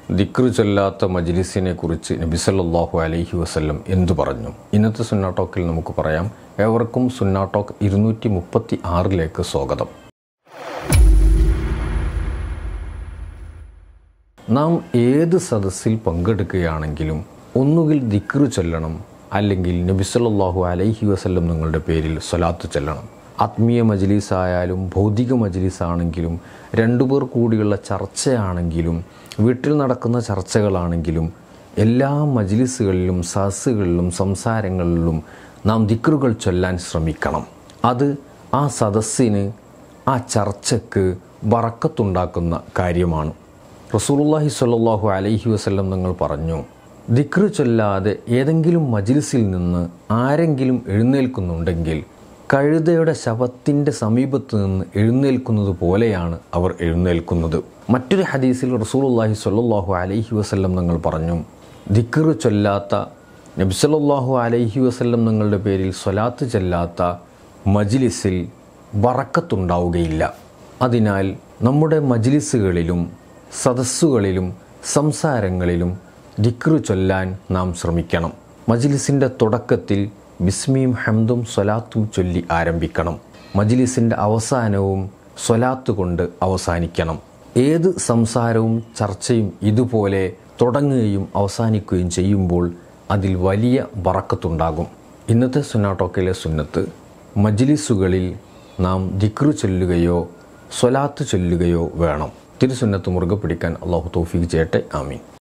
ദിക്റ് ചൊല്ലാത്ത മജ്ലിസിനെ കുറിച്ച് നബി സല്ലല്ലാഹു അലൈഹി വസല്ലം എന്തു പറഞ്ഞു ഇന്നത്തെ സുന്നാ ടോക്കിൽ നമുക്ക് പറയാം ഏവർക്കും സുന്നാ ടോക്ക് ഇരുന്നൂറ്റി മുപ്പത്തി ആറിലേക്ക് സ്വാഗതം നാം ഏത് സദസ്സിൽ പങ്കെടുക്കുകയാണെങ്കിലും ഒന്നുകിൽ ദിക്റ് ചൊല്ലണം അല്ലെങ്കിൽ നബി സല്ലല്ലാഹു അലൈഹി വസല്ലം നിങ്ങളുടെ പേരിൽ സ്വലാത്ത് ചൊല്ലണം ആത്മീയ മജ്ലിസ് ആയാലും ഭൗതിക മജ്ലിസ് ആണെങ്കിലും രണ്ടുപേർ കൂടിയുള്ള ചർച്ചയാണെങ്കിലും വീട്ടിൽ നടക്കുന്ന ചർച്ചകളാണെങ്കിലും എല്ലാ മജ്ലിസുകളിലും സദസ്സുകളിലും സംസാരങ്ങളിലും നാം ദിക്റുകൾ ചൊല്ലാൻ ശ്രമിക്കണം അത് ആ സദസ്സിന് ആ ചർച്ചയ്ക്ക് വറക്കത്തുണ്ടാക്കുന്ന കാര്യമാണ് റസൂലുള്ളാഹി സ്വല്ലല്ലാഹു അലൈഹി വസല്ലം നിങ്ങൾ പറഞ്ഞു ദിക്റ് ചൊല്ലാതെ ഏതെങ്കിലും മജിലിസിൽ നിന്ന് ആരെങ്കിലും എഴുന്നേൽക്കുന്നുണ്ടെങ്കിൽ കഴുതയുടെ ശവത്തിൻ്റെ സമീപത്ത് നിന്ന് എഴുന്നേൽക്കുന്നത് പോലെയാണ് അവർ എഴുന്നേൽക്കുന്നത് മറ്റൊരു ഹദീസിൽ റസൂലുള്ളാഹി സ്വല്ലല്ലാഹു അലൈഹി വസല്ലം നിങ്ങൾ പറഞ്ഞു ദിക്റ് ചൊല്ലാത്ത നബ്സല്ലാഹു അലൈഹി വസല്ലം നിങ്ങളുടെ പേരിൽ സ്വലാത്ത് ചെല്ലാത്ത മജിലിസിൽ വറക്കത്തുണ്ടാവുകയില്ല അതിനാൽ നമ്മുടെ മജിലിസുകളിലും സദസ്സുകളിലും സംസാരങ്ങളിലും ദിക്റ് ചൊല്ലാൻ നാം ശ്രമിക്കണം മജിലിസിൻ്റെ തുടക്കത്തിൽ ബിസ്മിയും ഹംദും സ്വലാത്തും ചൊല്ലി ആരംഭിക്കണം മജിലിസിൻ്റെ അവസാനവും സ്വലാത്ത് കൊണ്ട് അവസാനിക്കണം ഏത് സംസാരവും ചർച്ചയും ഇതുപോലെ തുടങ്ങുകയും അവസാനിക്കുകയും ചെയ്യുമ്പോൾ അതിൽ വലിയ വറക്കത്തുണ്ടാകും ഇന്നത്തെ സുന്നാട്ടോക്കയിലെ സുന്നത്ത് മജ്ലിസുകളിൽ നാം ദിക്റ് ചൊല്ലുകയോ സ്വലാത്ത് ചൊല്ലുകയോ വേണം തിരുസുന്നത്ത് മുറുകെ പിടിക്കാൻ അള്ളാഹു തൗഫീഖ് ചെയ്യട്ടെ ആമീൻ